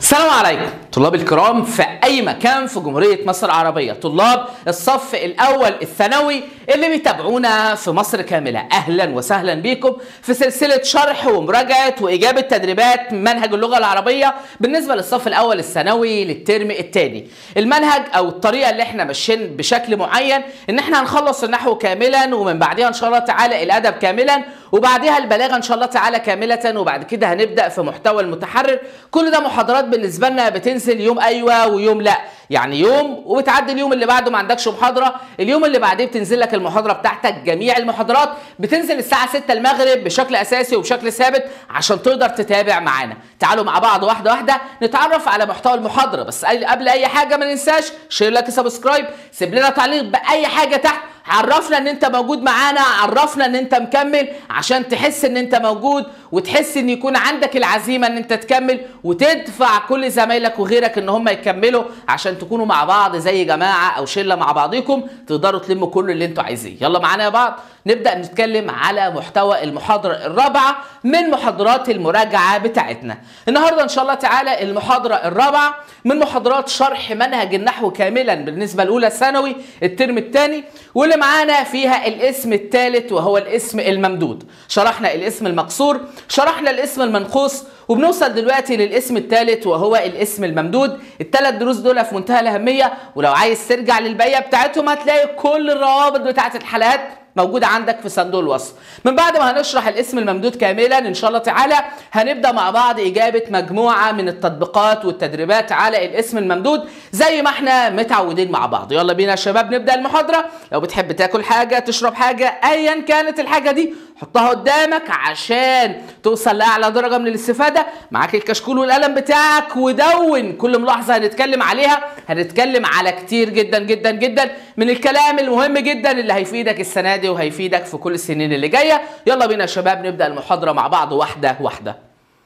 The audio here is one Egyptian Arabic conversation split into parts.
السلام عليكم طلاب الكرام في اي مكان في جمهوريه مصر العربيه طلاب الصف الاول الثانوي اللي بيتابعونا في مصر كامله اهلا وسهلا بكم في سلسله شرح ومراجعه واجابه تدريبات منهج اللغه العربيه بالنسبه للصف الاول الثانوي للترم الثاني المنهج او الطريقه اللي احنا ماشيين بشكل معين ان احنا هنخلص النحو كاملا ومن بعدها ان شاء الله تعالى الادب كاملا وبعدها البلاغه ان شاء الله تعالى كامله وبعد كده هنبدا في محتوى المتحرر كل ده محاضرات بالنسبه لنا بتنزل يوم ايوه ويوم لا يعني يوم وبتعدي اليوم اللي بعده ما عندكش محاضره اليوم اللي بعديه بتنزل لك المحاضره بتاعتك جميع المحاضرات بتنزل الساعه 6 المغرب بشكل اساسي وبشكل ثابت عشان تقدر تتابع معانا تعالوا مع بعض واحده واحده نتعرف على محتوى المحاضره بس قبل اي حاجه ما ننساش شير لايك سبسكرايب سيب لنا تعليق باي حاجه تحت عرفنا ان انت موجود معانا عرفنا ان انت مكمل عشان تحس ان انت موجود وتحس ان يكون عندك العزيمه ان انت تكمل وتدفع كل زمايلك وغيرك ان هم يكملوا عشان تكونوا مع بعض زي جماعه او شله مع بعضكم تقدروا تلموا كل اللي انتوا عايزيه يلا معانا يا بعض نبدا نتكلم على محتوى المحاضره الرابعه من محاضرات المراجعه بتاعتنا النهارده ان شاء الله تعالى المحاضره الرابعه من محاضرات شرح منهج النحو كاملا بالنسبه الاولى ثانوي الترم الثاني واللي معانا فيها الاسم الثالث وهو الاسم الممدود شرحنا الاسم المقصور شرحنا الاسم المنقوص وبنوصل دلوقتي للاسم الثالث وهو الاسم الممدود الثلاث دروس دول في منتهى الاهميه ولو عايز ترجع للبقيه بتاعتهم هتلاقي كل الروابط بتاعت الحلقات موجودة عندك في صندوق الوصف من بعد ما هنشرح الاسم الممدود كاملا ان شاء الله تعالى هنبدأ مع بعض اجابة مجموعة من التطبيقات والتدريبات على الاسم الممدود زي ما احنا متعودين مع بعض يلا بينا يا شباب نبدأ المحاضرة لو بتحب تاكل حاجة تشرب حاجة ايا كانت الحاجة دي حطها قدامك عشان توصل لاعلى درجه من الاستفاده معاك الكشكول والقلم بتاعك ودون كل ملاحظه هنتكلم عليها هنتكلم على كتير جدا جدا جدا من الكلام المهم جدا اللي هيفيدك السنه دي وهيفيدك في كل السنين اللي جايه يلا بينا يا شباب نبدا المحاضره مع بعض واحده واحده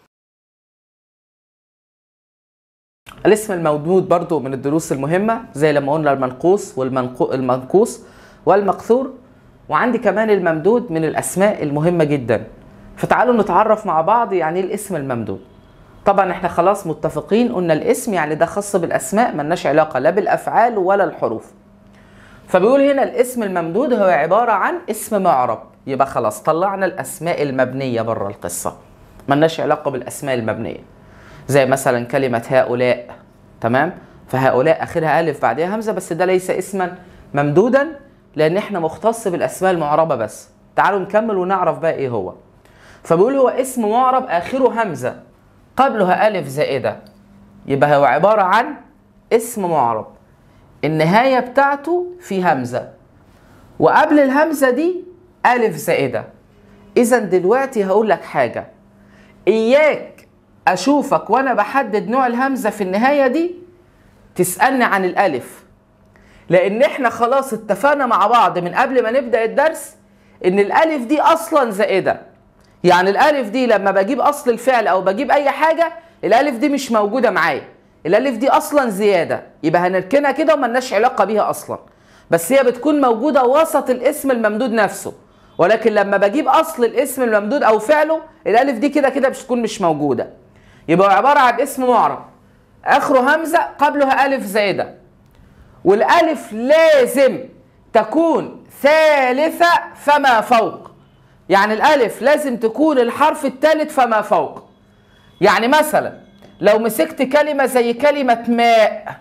الاسم الموجود برضو من الدروس المهمه زي لما قلنا المنقوص والمنقوص والمقصور وعندي كمان الممدود من الاسماء المهمه جدا فتعالوا نتعرف مع بعض يعني ايه الاسم الممدود طبعا احنا خلاص متفقين قلنا الاسم يعني ده خاص بالاسماء ملناش علاقه لا بالافعال ولا الحروف فبيقول هنا الاسم الممدود هو عباره عن اسم معرب يبقى خلاص طلعنا الاسماء المبنيه بره القصه ملناش علاقه بالاسماء المبنيه زي مثلا كلمه هؤلاء تمام فهؤلاء اخرها الف بعدها همزه بس ده ليس اسما ممدودا لان احنا مختص بالاسماء المعربه بس تعالوا نكمل ونعرف بقى ايه هو فبيقول هو اسم معرب اخره همزه قبلها الف زائده يبقى هو عباره عن اسم معرب النهايه بتاعته في همزه وقبل الهمزه دي الف زائده اذا دلوقتي هقول لك حاجه اياك اشوفك وانا بحدد نوع الهمزه في النهايه دي تسالني عن الالف لان احنا خلاص اتفقنا مع بعض من قبل ما نبدا الدرس ان الالف دي اصلا زائده يعني الالف دي لما بجيب اصل الفعل او بجيب اي حاجه الالف دي مش موجوده معايا الالف دي اصلا زياده يبقى هنركنها كده وملناش علاقه بيها اصلا بس هي بتكون موجوده وسط الاسم الممدود نفسه ولكن لما بجيب اصل الاسم الممدود او فعله الالف دي كده كده بتكون مش موجوده يبقى عباره عن اسم معرب اخره همزه قبلها الف زائده والالف لازم تكون ثالثة فما فوق يعني الالف لازم تكون الحرف الثالث فما فوق يعني مثلا لو مسكت كلمة زي كلمة ماء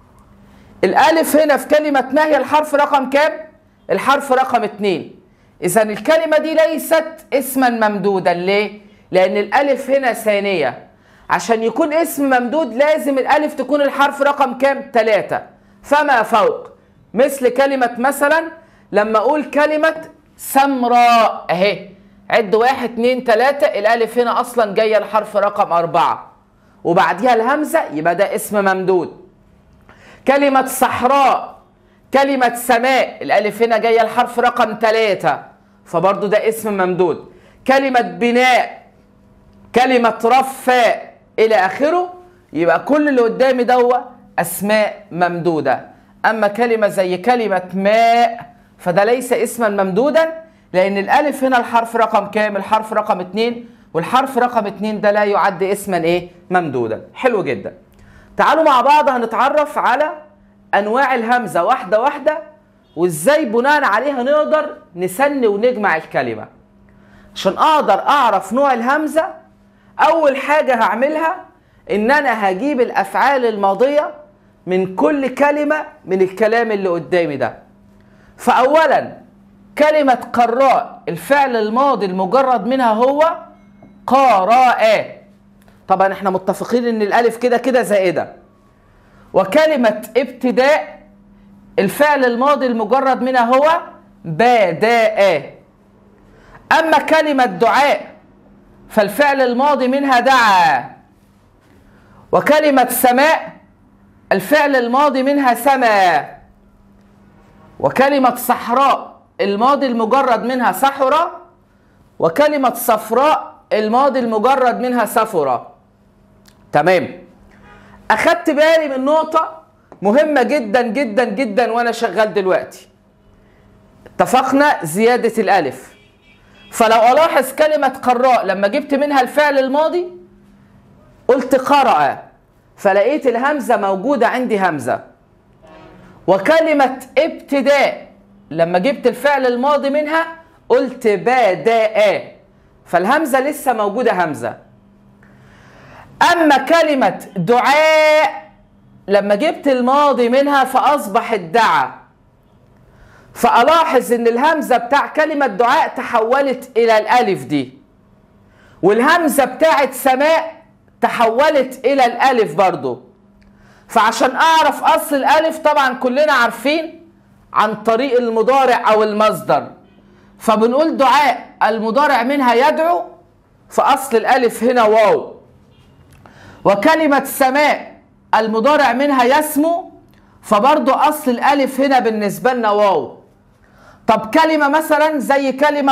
الالف هنا في كلمة ماء هي الحرف رقم كام؟ الحرف رقم اتنين اذا الكلمة دي ليست اسما ممدودا ليه؟ لان الالف هنا ثانية عشان يكون اسم ممدود لازم الالف تكون الحرف رقم كام؟ تلاتة فما فوق مثل كلمة مثلا لما أقول كلمة سمراء أهي عد واحد اتنين تلاتة الألف هنا أصلا جاية الحرف رقم أربعة وبعديها الهمزة يبقى ده اسم ممدود كلمة صحراء كلمة سماء الألف هنا جاية الحرف رقم تلاتة فبرضو ده اسم ممدود كلمة بناء كلمة رفاء إلى آخره يبقى كل اللي قدامي دوت أسماء ممدودة أما كلمة زي كلمة ماء فده ليس اسما ممدودا لأن الألف هنا الحرف رقم كام؟ الحرف رقم اتنين والحرف رقم اتنين ده لا يعد اسما إيه؟ ممدودا حلو جدا تعالوا مع بعض هنتعرف على انواع الهمزه واحده واحده وازاي بناء عليها نقدر نسن ونجمع الكلمه عشان اقدر اعرف نوع الهمزه اول حاجه هعملها ان انا هجيب الافعال الماضيه من كل كلمه من الكلام اللي قدامي ده فاولا كلمه قراء الفعل الماضي المجرد منها هو قراء طبعا احنا متفقين ان الالف كده كده زائده وكلمه ابتداء الفعل الماضي المجرد منها هو بداء اما كلمه دعاء فالفعل الماضي منها دعا وكلمه سماء الفعل الماضي منها سما وكلمه صحراء الماضي المجرد منها سحر وكلمه صفراء الماضي المجرد منها سفر تمام اخدت بالي من نقطه مهمه جدا جدا جدا وانا شغال دلوقتي اتفقنا زياده الالف فلو الاحظ كلمه قراء لما جبت منها الفعل الماضي قلت قرأ فلقيت الهمزه موجوده عندي همزه وكلمه ابتداء لما جبت الفعل الماضي منها قلت بدأ فالهمزه لسه موجوده همزه اما كلمه دعاء لما جبت الماضي منها فاصبح الدعا فالاحظ ان الهمزه بتاع كلمه دعاء تحولت الى الالف دي والهمزه بتاعت سماء تحولت الى الالف برضو فعشان اعرف اصل الالف طبعا كلنا عارفين عن طريق المضارع او المصدر فبنقول دعاء المضارع منها يدعو فاصل الالف هنا واو وكلمه سماء المضارع منها يسمو فبرضو اصل الالف هنا بالنسبه لنا واو طب كلمه مثلا زي كلمه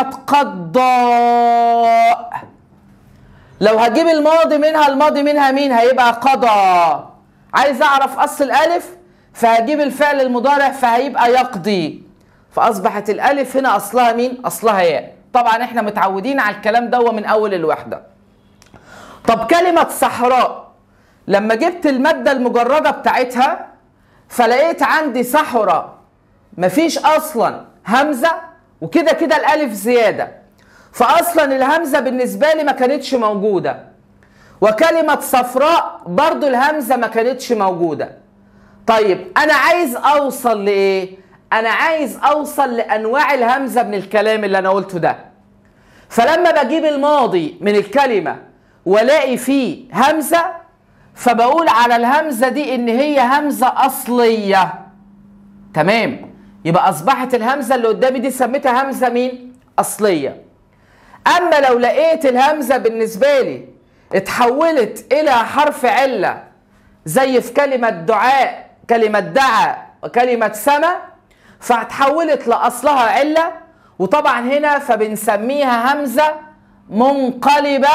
قضاء لو هجيب الماضي منها الماضي منها مين هيبقى قضى عايز اعرف اصل الالف فهجيب الفعل المضارع فهيبقى يقضي فاصبحت الالف هنا اصلها مين اصلها ياء طبعا احنا متعودين على الكلام ده من اول الوحده طب كلمه صحراء لما جبت الماده المجرده بتاعتها فلقيت عندي صحراء مفيش اصلا همزه وكده كده الالف زياده فاصلا الهمزه بالنسبه لي ما كانتش موجوده وكلمه صفراء برضو الهمزه ما كانتش موجوده طيب انا عايز اوصل لايه انا عايز اوصل لانواع الهمزه من الكلام اللي انا قلته ده فلما بجيب الماضي من الكلمه والاقي فيه همزه فبقول على الهمزه دي ان هي همزه اصليه تمام يبقى اصبحت الهمزه اللي قدامي دي سميتها همزه مين اصليه اما لو لقيت الهمزه بالنسبه لي اتحولت الى حرف عله زي في كلمه دعاء كلمه دعا وكلمه سما فاتحولت لاصلها عله وطبعا هنا فبنسميها همزه منقلبه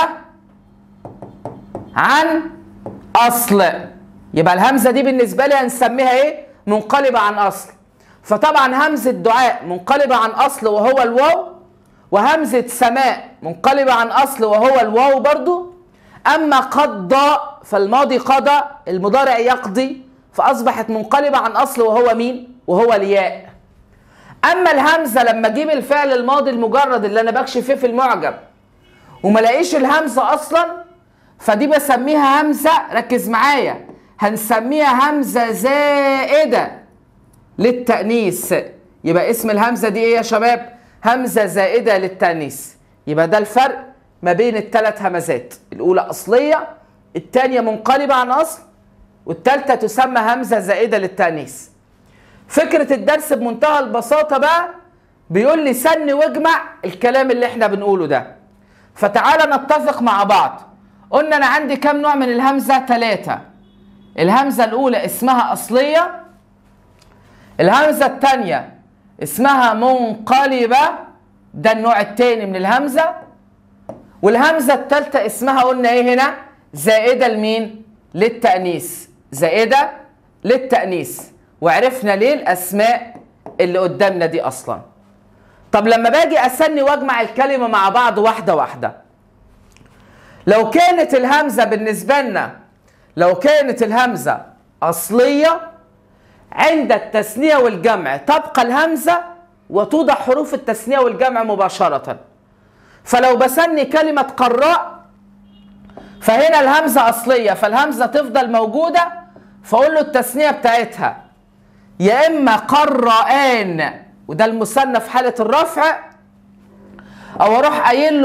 عن اصل يبقى الهمزه دي بالنسبه لي هنسميها ايه منقلبه عن اصل فطبعا همزه دعاء منقلبه عن اصل وهو الواو وهمزه سماء منقلبه عن اصل وهو الواو برضو اما قضى فالماضي قضى المضارع يقضي فاصبحت منقلبه عن اصل وهو مين وهو الياء اما الهمزه لما اجيب الفعل الماضي المجرد اللي انا بكشف فيه في المعجم وما لاقيش الهمزه اصلا فدي بسميها همزه ركز معايا هنسميها همزه زائده للتانيث يبقى اسم الهمزه دي ايه يا شباب همزه زائده للتانيث يبقى ده الفرق ما بين الثلاث همزات الاولى اصليه الثانيه منقلبه عن اصل والثالثه تسمى همزه زائده للتانيث فكره الدرس بمنتهى البساطه بقى بيقول لي سن واجمع الكلام اللي احنا بنقوله ده فتعالى نتفق مع بعض قلنا انا عندي كام نوع من الهمزه ثلاثه الهمزه الاولى اسمها اصليه الهمزه الثانيه اسمها منقلبه ده النوع الثاني من الهمزه والهمزه الثالثه اسمها قلنا ايه هنا زائده لمين للتانيث زائده للتانيث وعرفنا ليه الاسماء اللي قدامنا دي اصلا طب لما باجي اسني واجمع الكلمه مع بعض واحده واحده لو كانت الهمزه بالنسبه لنا لو كانت الهمزه أصلية عند التثنية والجمع تبقى الهمزة وتوضع حروف التثنية والجمع مباشرة فلو بسني كلمة قراء فهنا الهمزة أصلية فالهمزة تفضل موجودة فأقول له التثنية بتاعتها يا إما قرآن وده المثنى في حالة الرفع أو أروح قايل له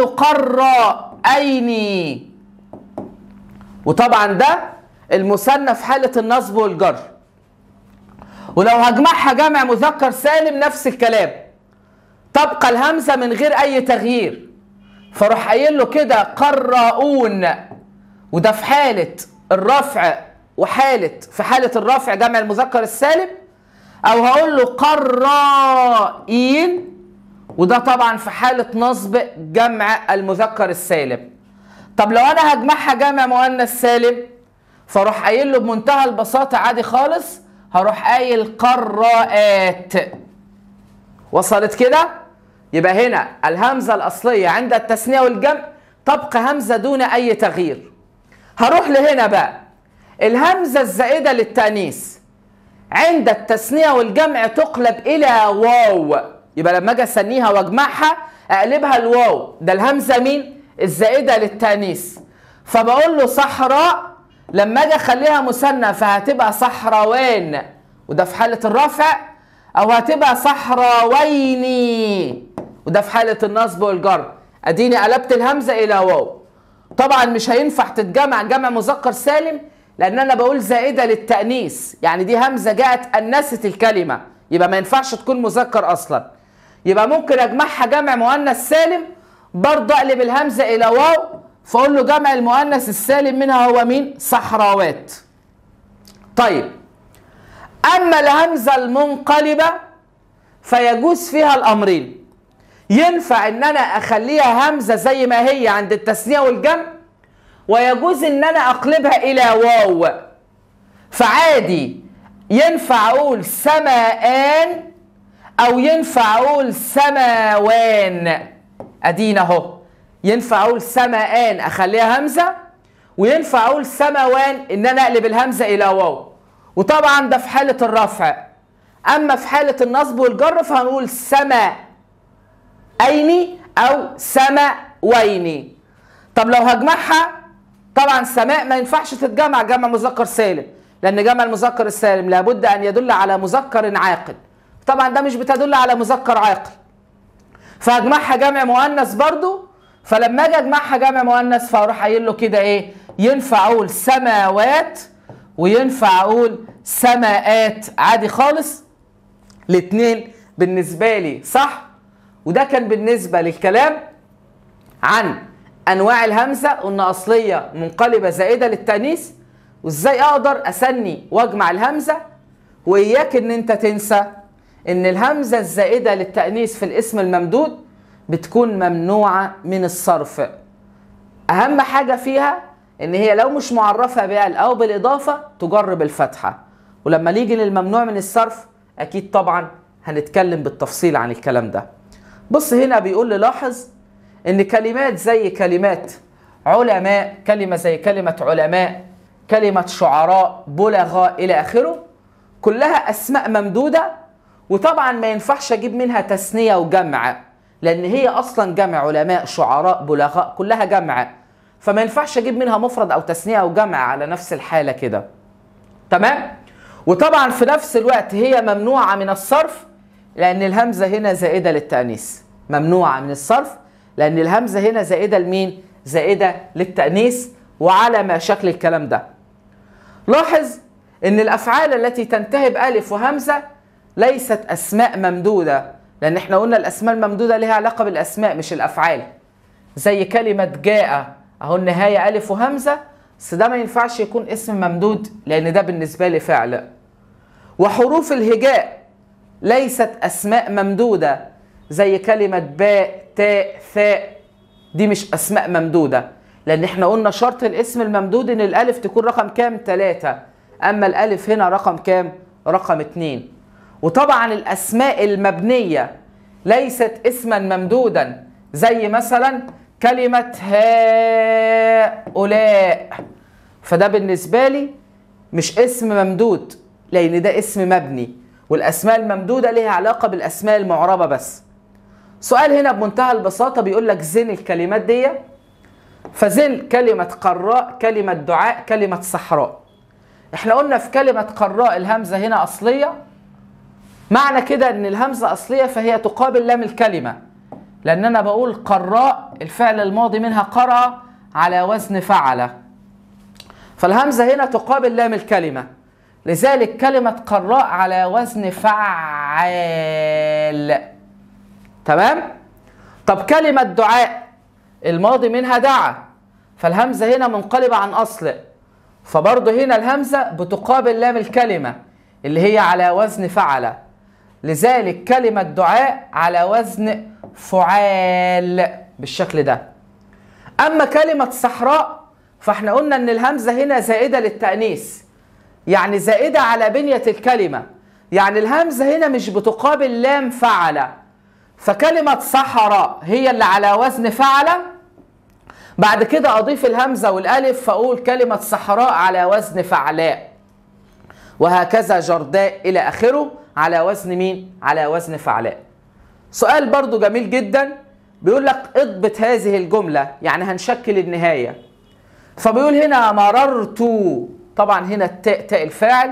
قرائين وطبعا ده المثنى في حالة النصب والجر ولو هجمعها جمع مذكر سالم نفس الكلام تبقى الهمزة من غير أي تغيير فاروح قايل له كده قراؤون وده في حالة الرفع وحالة في حالة الرفع جمع المذكر السالم أو هقول له قرائين وده طبعا في حالة نصب جمع المذكر السالم طب لو أنا هجمعها جمع مؤنث سالم فاروح قايل له بمنتهى البساطة عادي خالص هروح قايل قراءات وصلت كده يبقى هنا الهمزة الأصلية عند التثنية والجمع تبقى همزة دون أي تغيير هروح لهنا بقى الهمزة الزائدة للتأنيث عند التثنية والجمع تقلب إلى واو يبقى لما أجي أسنيها وأجمعها أقلبها الواو ده الهمزة مين؟ الزائدة للتأنيث فبقول له صحراء لما أجي أخليها مثنى فهتبقى صحراوان وده في حالة الرفع أو هتبقى صحراويني وده في حالة النصب والجر أديني قلبت الهمزة إلى واو طبعا مش هينفع تتجمع جمع مذكر سالم لان انا بقول زائده للتانيث يعني دي همزه جاءت انست الكلمه يبقى ما ينفعش تكون مذكر اصلا يبقى ممكن اجمعها جمع مؤنث سالم برضه اقلب الهمزه الى واو فاقول له جمع المؤنث السالم منها هو مين صحراوات طيب اما الهمزه المنقلبه فيجوز فيها الامرين ينفع ان انا اخليها همزه زي ما هي عند التثنيه والجمع ويجوز ان انا اقلبها الى واو فعادي ينفع اقول سماءان او ينفع اقول سماوان ادينا اهو ينفع اقول سماءان اخليها همزه وينفع اقول سماوان ان انا اقلب الهمزه الى واو وطبعا ده في حاله الرفع اما في حاله النصب والجر فهنقول سما ايني او سما ويني طب لو هجمعها طبعا سماء ما ينفعش تتجمع جمع مذكر سالم لان جمع المذكر السالم لابد ان يدل على مذكر عاقل طبعا ده مش بتدل على مذكر عاقل فهجمعها جمع مؤنث برضو فلما اجي اجمعها جمع مؤنث فاروح قايل له كده ايه ينفع اقول سماوات وينفع اقول سماءات عادي خالص الاثنين بالنسبه لي صح وده كان بالنسبه للكلام عن انواع الهمزه قلنا اصليه منقلبه زائده للتانيث وازاي اقدر اسني واجمع الهمزه واياك ان انت تنسى ان الهمزه الزائده للتانيث في الاسم الممدود بتكون ممنوعه من الصرف اهم حاجه فيها ان هي لو مش معرفه بال او بالاضافه تجر بالفتحه ولما نيجي للممنوع من الصرف اكيد طبعا هنتكلم بالتفصيل عن الكلام ده بص هنا بيقول لي لاحظ ان كلمات زي كلمات علماء كلمه زي كلمه علماء كلمه شعراء بلغاء الى اخره كلها اسماء ممدوده وطبعا ما ينفعش اجيب منها تثنيه وجمع لان هي اصلا جمع علماء شعراء بلغاء كلها جمع فما ينفعش اجيب منها مفرد او تثنيه او جمع على نفس الحاله كده تمام وطبعا في نفس الوقت هي ممنوعه من الصرف لان الهمزه هنا زائده للتانيث ممنوعه من الصرف لان الهمزه هنا زائده لمين زائده للتانيث وعلى ما شكل الكلام ده لاحظ ان الافعال التي تنتهي بالف وهمزه ليست اسماء ممدوده لان احنا قلنا الاسماء الممدوده لها علاقه بالاسماء مش الافعال زي كلمه جاء اهو النهايه الف وهمزه بس ده ما ينفعش يكون اسم ممدود لان ده بالنسبه لي فعل وحروف الهجاء ليست اسماء ممدوده زي كلمه باء تاء ثاء دي مش اسماء ممدوده لان احنا قلنا شرط الاسم الممدود ان الالف تكون رقم كام ثلاثة اما الالف هنا رقم كام رقم اتنين وطبعا الاسماء المبنيه ليست اسما ممدودا زي مثلا كلمه هؤلاء فده بالنسبه لي مش اسم ممدود لان ده اسم مبني والاسماء الممدوده ليها علاقه بالاسماء المعربه بس سؤال هنا بمنتهى البساطه بيقول لك زن الكلمات دي فزن كلمه قراء كلمه دعاء كلمه صحراء احنا قلنا في كلمه قراء الهمزه هنا اصليه معنى كده ان الهمزه اصليه فهي تقابل لام الكلمه لان انا بقول قراء الفعل الماضي منها قرأ على وزن فعل فالهمزه هنا تقابل لام الكلمه لذلك كلمه قراء على وزن فعال تمام طب كلمه دعاء الماضي منها دعا فالهمزه هنا منقلبه عن اصل فبرضه هنا الهمزه بتقابل لام الكلمه اللي هي على وزن فعل لذلك كلمة دعاء على وزن فعال بالشكل ده أما كلمة صحراء فاحنا قلنا أن الهمزة هنا زائدة للتأنيث يعني زائدة على بنية الكلمة يعني الهمزة هنا مش بتقابل لام فعل فكلمة صحراء هي اللي على وزن فعل بعد كده أضيف الهمزة والألف فأقول كلمة صحراء على وزن فعلاء وهكذا جرداء إلى آخره على وزن مين؟ على وزن فعلاء. سؤال برضو جميل جدا بيقول لك اضبط هذه الجملة يعني هنشكل النهاية. فبيقول هنا مررت طبعا هنا التاء تاء الفاعل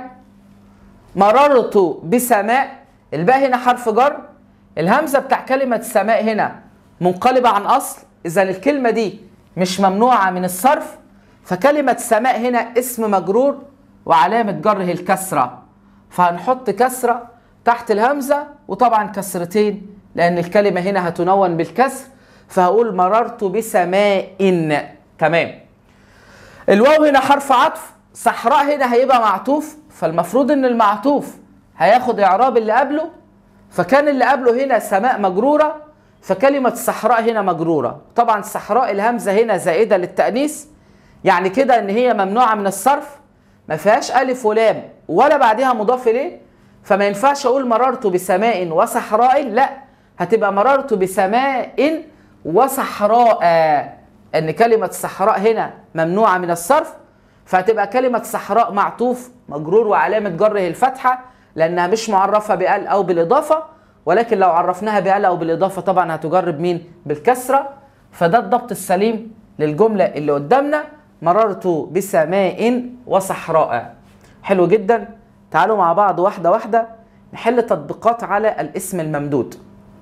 مررت بسماء الباء هنا حرف جر الهمزة بتاع كلمة سماء هنا منقلبة عن أصل إذا الكلمة دي مش ممنوعة من الصرف فكلمة سماء هنا اسم مجرور وعلامة جره الكسرة فهنحط كسرة تحت الهمزة وطبعا كسرتين لأن الكلمة هنا هتنون بالكسر فهقول مررت بسماء تمام الواو هنا حرف عطف صحراء هنا هيبقى معطوف فالمفروض ان المعطوف هياخد اعراب اللي قبله فكان اللي قبله هنا سماء مجرورة فكلمة صحراء هنا مجرورة طبعا صحراء الهمزة هنا زائدة للتأنيث يعني كده ان هي ممنوعة من الصرف ما فيهاش ألف ولام ولا بعدها مضاف إليه فما ينفعش أقول مررت بسماء وصحراء لا هتبقى مررت بسماء وصحراء أن كلمة صحراء هنا ممنوعة من الصرف فهتبقى كلمة صحراء معطوف مجرور وعلامة جره الفتحة لأنها مش معرفة بأل أو بالإضافة ولكن لو عرفناها بأل أو بالإضافة طبعا هتجرب مين بالكسرة فده الضبط السليم للجملة اللي قدامنا مررت بسماء وصحراء حلو جدا تعالوا مع بعض واحدة واحدة نحل تطبيقات على الاسم الممدود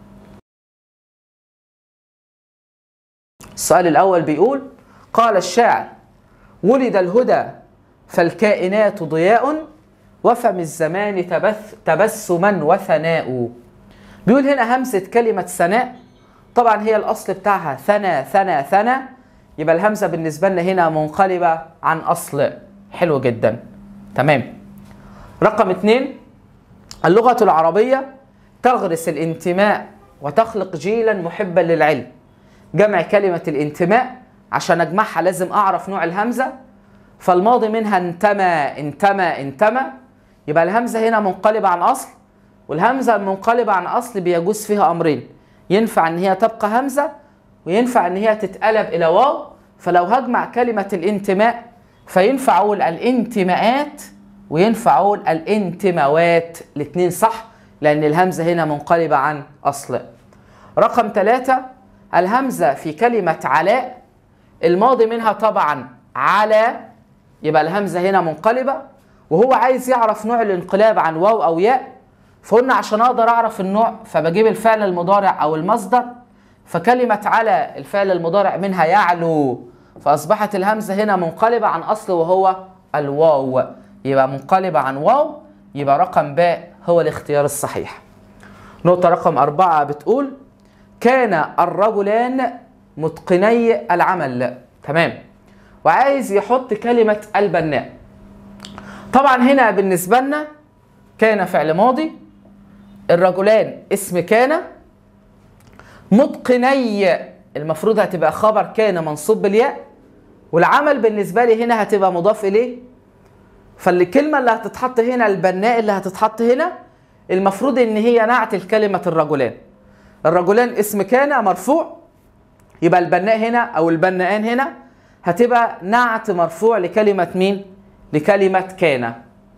السؤال الأول بيقول قال الشاعر ولد الهدى فالكائنات ضياء وفم الزمان تبث تبسما وثناء بيقول هنا همزة كلمة ثناء طبعا هي الأصل بتاعها ثنى ثنى ثنى يبقى الهمزة بالنسبة لنا هنا منقلبة عن أصل حلو جدا تمام رقم اثنين اللغة العربية تغرس الانتماء وتخلق جيلا محبا للعلم جمع كلمة الانتماء عشان أجمعها لازم أعرف نوع الهمزة فالماضي منها انتمى انتمى انتمى يبقى الهمزة هنا منقلبة عن أصل والهمزة المنقلبة عن أصل بيجوز فيها أمرين ينفع إن هي تبقى همزة وينفع إن هي تتقلب إلى واو فلو هجمع كلمة الانتماء فينفع أقول الانتماءات وينفع أقول الانتماوات الاتنين صح لأن الهمزة هنا منقلبة عن أصل رقم ثلاثة الهمزة في كلمة علاء الماضي منها طبعا على يبقى الهمزة هنا منقلبة وهو عايز يعرف نوع الانقلاب عن واو أو ياء فقلنا عشان أقدر أعرف النوع فبجيب الفعل المضارع أو المصدر فكلمة على الفعل المضارع منها يعلو فأصبحت الهمزة هنا منقلبة عن أصل وهو الواو يبقى منقلبة عن واو يبقى رقم باء هو الاختيار الصحيح نقطة رقم أربعة بتقول كان الرجلان متقني العمل تمام وعايز يحط كلمة البناء طبعا هنا بالنسبة لنا كان فعل ماضي الرجلان اسم كان متقني المفروض هتبقى خبر كان منصوب بالياء والعمل بالنسبة لي هنا هتبقى مضاف إليه فالكلمة اللي هتتحط هنا البناء اللي هتتحط هنا المفروض إن هي نعت الكلمة الرجلان الرجلان اسم كان مرفوع يبقى البناء هنا أو البناءان هنا هتبقى نعت مرفوع لكلمة مين؟ لكلمة كان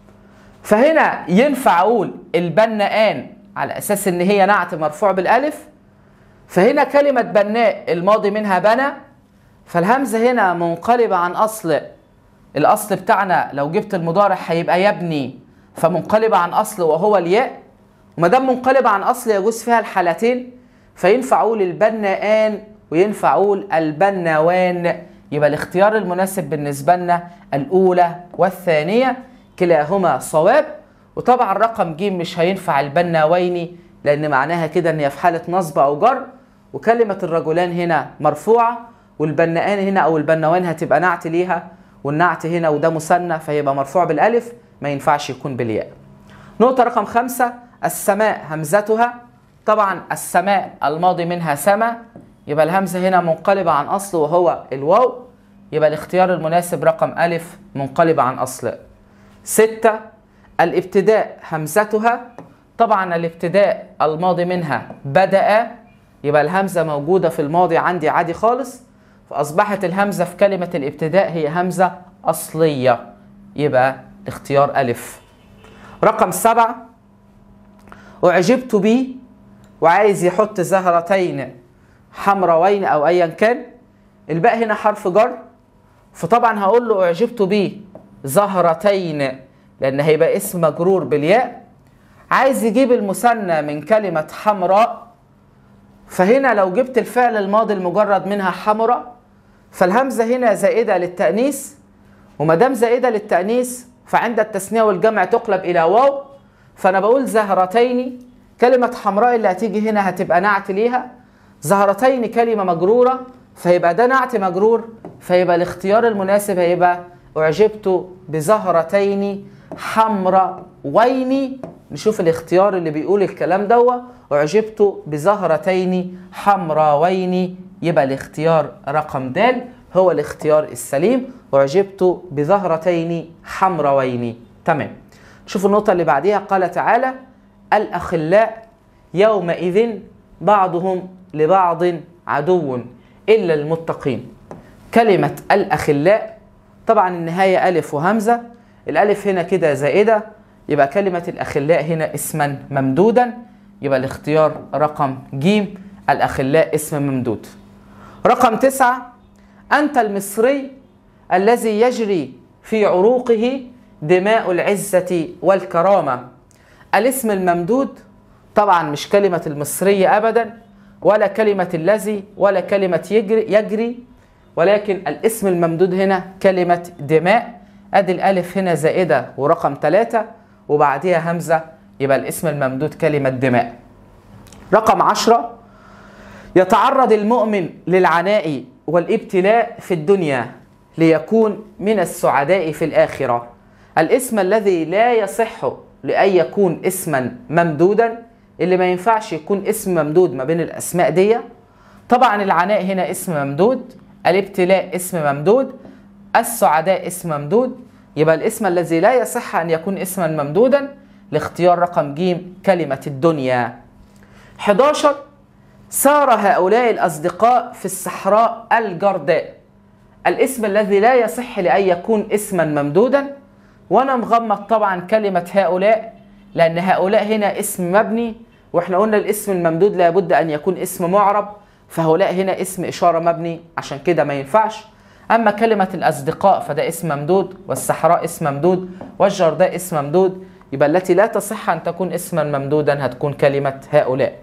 فهنا ينفع أقول البناءان على أساس إن هي نعت مرفوع بالألف فهنا كلمة بناء الماضي منها بنى فالهمزة هنا منقلبة عن أصل الأصل بتاعنا لو جبت المضارع هيبقى يبني فمنقلبة عن أصل وهو الياء وما دام منقلبة عن أصل يجوز فيها الحالتين فينفع أقول البناءان وينفع أقول البناوان يبقى الاختيار المناسب بالنسبة لنا الأولى والثانية كلاهما صواب وطبعا رقم ج مش هينفع البناوين لأن معناها كده إن هي في حالة نصب أو جر وكلمة الرجلان هنا مرفوعة والبناءان هنا أو البناوان هتبقى نعت ليها والنعت هنا وده مثنى فيبقى مرفوع بالألف ما ينفعش يكون بالياء. نقطة رقم خمسة السماء همزتها طبعا السماء الماضي منها سما يبقى الهمزة هنا منقلبة عن أصل وهو الواو يبقى الاختيار المناسب رقم ألف منقلبة عن أصل ستة الابتداء همزتها طبعا الابتداء الماضي منها بدأ يبقى الهمزة موجودة في الماضي عندي عادي خالص فأصبحت الهمزة في كلمة الابتداء هي همزة أصلية يبقى اختيار ألف رقم سبعة أعجبت بي وعايز يحط زهرتين حمروين أو أيا كان الباء هنا حرف جر فطبعا هقول له أعجبت بي زهرتين لأن هيبقى اسم مجرور بالياء عايز يجيب المثنى من كلمة حمراء فهنا لو جبت الفعل الماضي المجرد منها حمراء فالهمزة هنا زائدة للتأنيث وما دام زائدة للتأنيث فعند التثنية والجمع تقلب إلى واو فأنا بقول زهرتين كلمة حمراء اللي هتيجي هنا هتبقى نعت ليها زهرتين كلمة مجرورة فيبقى ده نعت مجرور فيبقى الاختيار المناسب هيبقى أعجبت بزهرتين حمراوين نشوف الاختيار اللي بيقول الكلام دوا أعجبت بزهرتين حمراوين يبقى الاختيار رقم د هو الاختيار السليم أعجبت بزهرتين حمراوين تمام شوفوا النقطة اللي بعديها قال تعالى الأخلاء يومئذ بعضهم لبعض عدو إلا المتقين كلمة الأخلاء طبعا النهاية ألف وهمزة الألف هنا كده زائدة يبقى كلمة الأخلاء هنا اسما ممدودا يبقى الاختيار رقم ج الأخلاء اسم ممدود رقم تسعة أنت المصري الذي يجري في عروقه دماء العزة والكرامة الاسم الممدود طبعا مش كلمة المصري أبدا ولا كلمة الذي ولا كلمة يجري, يجري ولكن الاسم الممدود هنا كلمة دماء ادي الالف هنا زائدة ورقم ثلاثة وبعديها همزة يبقى الاسم الممدود كلمة دماء رقم عشرة يتعرض المؤمن للعناء والابتلاء في الدنيا ليكون من السعداء في الآخرة الاسم الذي لا يصح لأن يكون اسما ممدودا اللي ما ينفعش يكون اسم ممدود ما بين الأسماء دي طبعا العناء هنا اسم ممدود الابتلاء اسم ممدود السعداء اسم ممدود يبقى الاسم الذي لا يصح أن يكون اسما ممدودا لاختيار رقم ج كلمة الدنيا 11 سار هؤلاء الأصدقاء في الصحراء الجرداء الاسم الذي لا يصح لأن يكون اسما ممدودا وأنا مغمض طبعا كلمة هؤلاء لأن هؤلاء هنا اسم مبني واحنا قلنا الاسم الممدود لابد أن يكون اسم معرب فهؤلاء هنا اسم إشارة مبني عشان كده ما ينفعش أما كلمة الأصدقاء فده اسم ممدود والصحراء اسم ممدود والجرداء اسم ممدود يبقى التي لا تصح أن تكون اسما ممدودا هتكون كلمة هؤلاء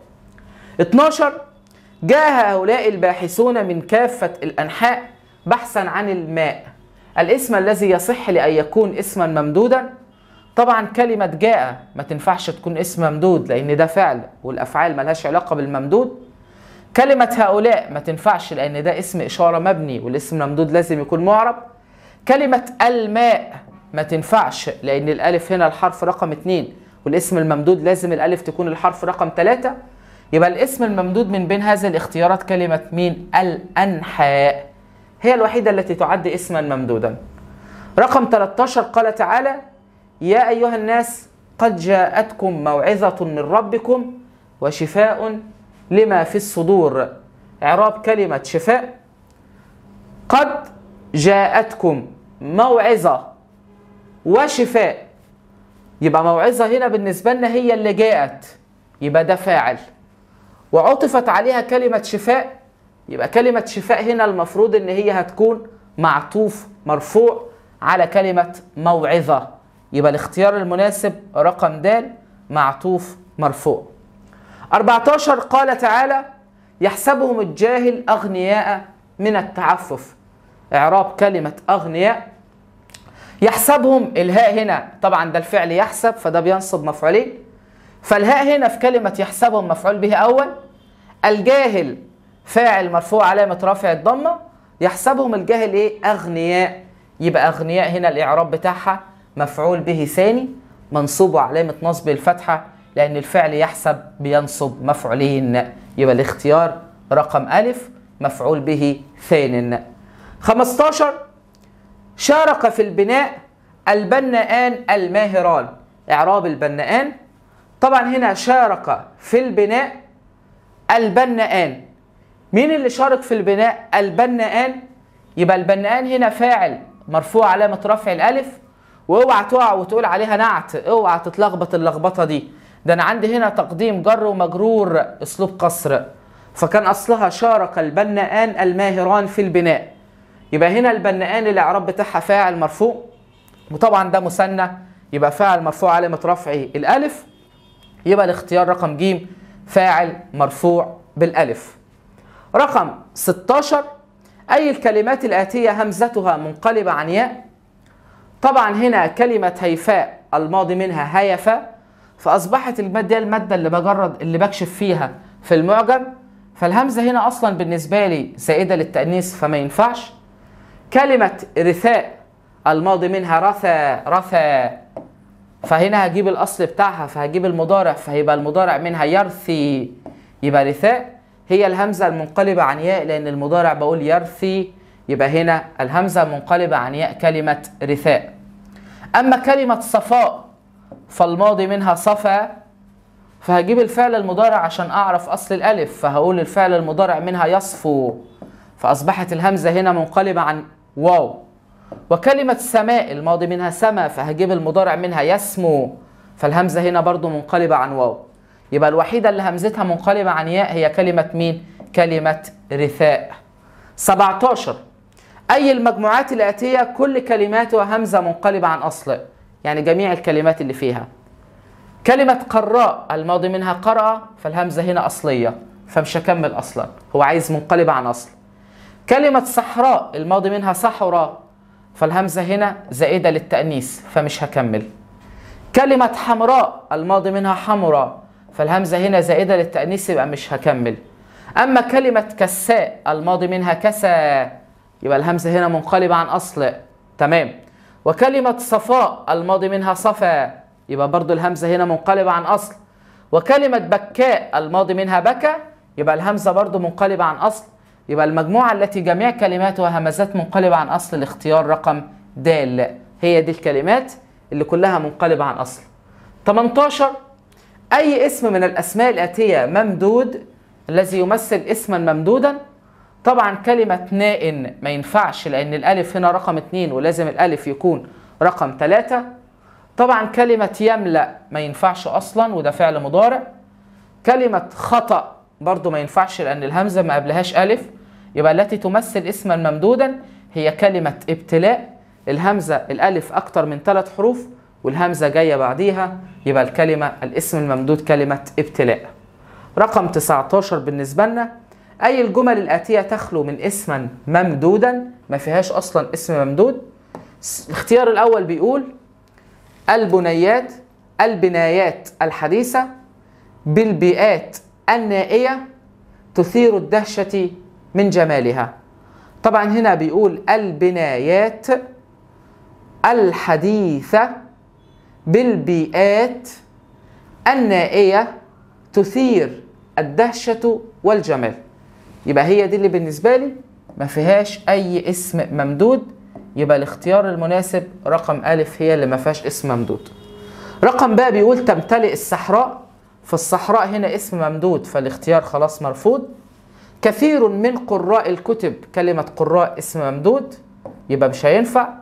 12 جاء هؤلاء الباحثون من كافة الأنحاء بحثا عن الماء الاسم الذي يصح لأن يكون اسما ممدودا طبعا كلمة جاء ما تنفعش تكون اسم ممدود لأن ده فعل والأفعال ملهاش علاقة بالممدود كلمة هؤلاء ما تنفعش لأن ده اسم إشارة مبني والاسم ممدود لازم يكون معرب كلمة الماء ما تنفعش لأن الألف هنا الحرف رقم اتنين والاسم الممدود لازم الألف تكون الحرف رقم ثلاثة يبقى الاسم الممدود من بين هذه الاختيارات كلمة مين؟ الأنحاء هي الوحيدة التي تعد اسما ممدودا رقم 13 قال تعالى يا أيها الناس قد جاءتكم موعظة من ربكم وشفاء لما في الصدور إعراب كلمة شفاء قد جاءتكم موعظة وشفاء يبقى موعظة هنا بالنسبة لنا هي اللي جاءت يبقى ده فاعل وعطفت عليها كلمة شفاء يبقى كلمة شفاء هنا المفروض ان هي هتكون معطوف مرفوع على كلمة موعظة يبقى الاختيار المناسب رقم د معطوف مرفوع 14 قال تعالى يحسبهم الجاهل أغنياء من التعفف إعراب كلمة أغنياء يحسبهم الهاء هنا طبعا ده الفعل يحسب فده بينصب مفعولين فالهاء هنا في كلمة يحسبهم مفعول به أول الجاهل فاعل مرفوع علامة رفع الضمة يحسبهم الجاهل إيه أغنياء يبقى أغنياء هنا الإعراب بتاعها مفعول به ثاني منصوب علامة نصب الفتحة لأن الفعل يحسب بينصب مفعولين يبقى الاختيار رقم ألف مفعول به ثان 15 شارك في البناء البناءان الماهران إعراب البناءان طبعا هنا شارك في البناء البناءان مين اللي شارك في البناء البناءان يبقى البناءان هنا فاعل مرفوع علامة رفع الألف واوعى تقع وتقول عليها نعت اوعى تتلخبط اللخبطة دي ده أنا عندي هنا تقديم جر ومجرور أسلوب قصر فكان أصلها شارك البناءان الماهران في البناء يبقى هنا البناءان الإعراب بتاعها فاعل مرفوع وطبعا ده مثنى يبقى فاعل مرفوع علامة رفعه الألف يبقى الاختيار رقم ج فاعل مرفوع بالألف رقم 16 أي الكلمات الآتية همزتها منقلبة عن ياء طبعا هنا كلمة هيفاء الماضي منها هيفا فأصبحت المادة المادة اللي بجرد اللي بكشف فيها في المعجم فالهمزة هنا أصلا بالنسبة لي زائدة للتأنيث فما ينفعش كلمة رثاء الماضي منها رثى رثى فهنا هجيب الأصل بتاعها فهجيب المضارع فهيبقى المضارع منها يرثي يبقى رثاء هي الهمزة المنقلبة عن ياء لأن المضارع بقول يرثي يبقى هنا الهمزة منقلبة عن ياء كلمة رثاء أما كلمة صفاء فالماضي منها صفا فهجيب الفعل المضارع عشان أعرف أصل الألف فهقول الفعل المضارع منها يصفو فأصبحت الهمزة هنا منقلبة عن واو وكلمة سماء الماضي منها سما فهجيب المضارع منها يسمو فالهمزة هنا برضو منقلبة عن واو يبقى الوحيدة اللي همزتها منقلبة عن ياء هي كلمة مين؟ كلمة رثاء 17 أي المجموعات الآتية كل كلماتها همزة منقلبة عن أصل يعني جميع الكلمات اللي فيها كلمة قراء الماضي منها قرأ فالهمزة هنا أصلية فمش هكمل أصلا هو عايز منقلبة عن أصل كلمة صحراء الماضي منها صحراء فالهمزة هنا زائدة للتأنيث فمش هكمل كلمة حمراء الماضي منها حمراء فالهمزة هنا زائدة للتأنيث يبقى مش هكمل أما كلمة كساء الماضي منها كسى يبقى الهمزة هنا منقلبة عن أصل تمام وكلمة صفاء الماضي منها صفا يبقى برضو الهمزة هنا منقلبة عن أصل وكلمة بكاء الماضي منها بكى يبقى الهمزة برضو منقلبة عن أصل يبقى المجموعة التي جميع كلماتها همزات منقلبة عن أصل الاختيار رقم د هي دي الكلمات اللي كلها منقلبة عن أصل 18 أي اسم من الأسماء الآتية ممدود الذي يمثل اسما ممدودا طبعا كلمة نائن ما ينفعش لأن الألف هنا رقم اتنين ولازم الألف يكون رقم ثلاثة طبعا كلمة يملأ ما ينفعش أصلا وده فعل مضارع كلمة خطأ برضو ما ينفعش لأن الهمزة ما قبلهاش ألف يبقى التي تمثل اسما ممدودا هي كلمة ابتلاء الهمزة الألف أكتر من ثلاث حروف والهمزة جاية بعديها يبقى الكلمة الاسم الممدود كلمة ابتلاء رقم 19 بالنسبة لنا أي الجمل الآتية تخلو من اسما ممدودا ما فيهاش أصلا اسم ممدود الاختيار الأول بيقول البنيات البنايات الحديثة بالبيئات النائية تثير الدهشة من جمالها طبعا هنا بيقول البنايات الحديثة بالبيئات النائية تثير الدهشة والجمال يبقى هي دي اللي بالنسبة لي ما فيهاش أي اسم ممدود يبقى الاختيار المناسب رقم ألف هي اللي ما فيهاش اسم ممدود رقم باء بيقول تمتلئ الصحراء فالصحراء هنا اسم ممدود فالاختيار خلاص مرفوض كثير من قراء الكتب كلمة قراء اسم ممدود يبقى مش هينفع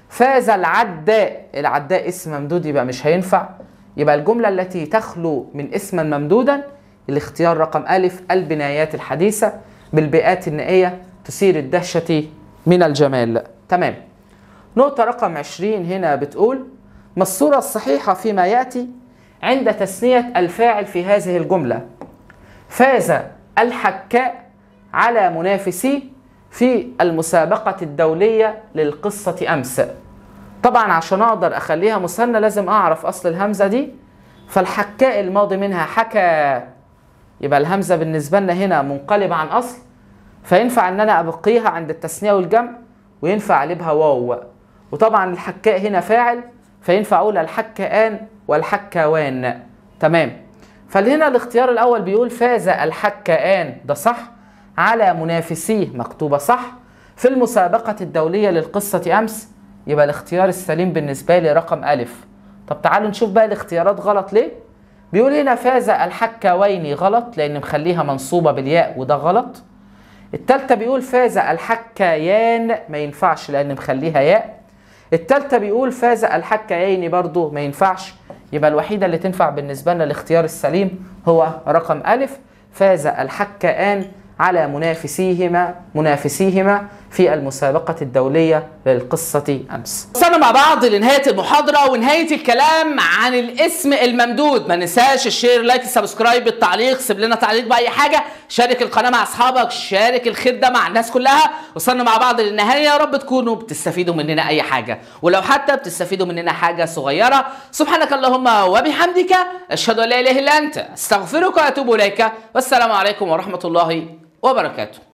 فاز العداء العداء اسم ممدود يبقى مش هينفع يبقى الجملة التي تخلو من اسما ممدودا الاختيار رقم ألف البنايات الحديثة بالبيئات النائية تثير الدهشة من الجمال تمام نقطة رقم 20 هنا بتقول ما الصورة الصحيحة فيما يأتي عند تثنية الفاعل في هذه الجملة فاز الحكاء على منافسيه في المسابقة الدولية للقصة أمس طبعا عشان أقدر أخليها مثنى لازم أعرف أصل الهمزة دي فالحكاء الماضي منها حكى يبقى الهمزة بالنسبة لنا هنا منقلبة عن أصل فينفع إن أنا أبقيها عند التثنية والجمع وينفع أقلبها واو وطبعا الحكاء هنا فاعل فينفع أقول الحكاءان والحكاوان تمام فهنا الاختيار الأول بيقول فاز الحكاءان ده صح على منافسيه مكتوبة صح في المسابقة الدولية للقصة أمس يبقى الاختيار السليم بالنسبة لي رقم ألف طب تعالوا نشوف بقى الاختيارات غلط ليه بيقول هنا فاز الحكاوين غلط لأن مخليها منصوبة بالياء وده غلط التالتة بيقول فاز الحكايان ما ينفعش لأن مخليها ياء التالتة بيقول فاز الحكايين برضو ما ينفعش يبقى الوحيدة اللي تنفع بالنسبة لنا الاختيار السليم هو رقم ألف فاز الحكاءان على منافسيهما منافسيهما في المسابقة الدولية للقصة أمس. وصلنا مع بعض لنهاية المحاضرة ونهاية الكلام عن الاسم الممدود، ما ننساش الشير لايك السبسكرايب التعليق، سيب لنا تعليق بأي حاجة، شارك القناة مع أصحابك، شارك الخير ده مع الناس كلها، وصلنا مع بعض للنهاية يا رب تكونوا بتستفيدوا مننا أي حاجة، ولو حتى بتستفيدوا مننا حاجة صغيرة، سبحانك اللهم وبحمدك أشهد أن لا إله إلا أنت، أستغفرك وأتوب إليك، والسلام عليكم ورحمة الله وبركاته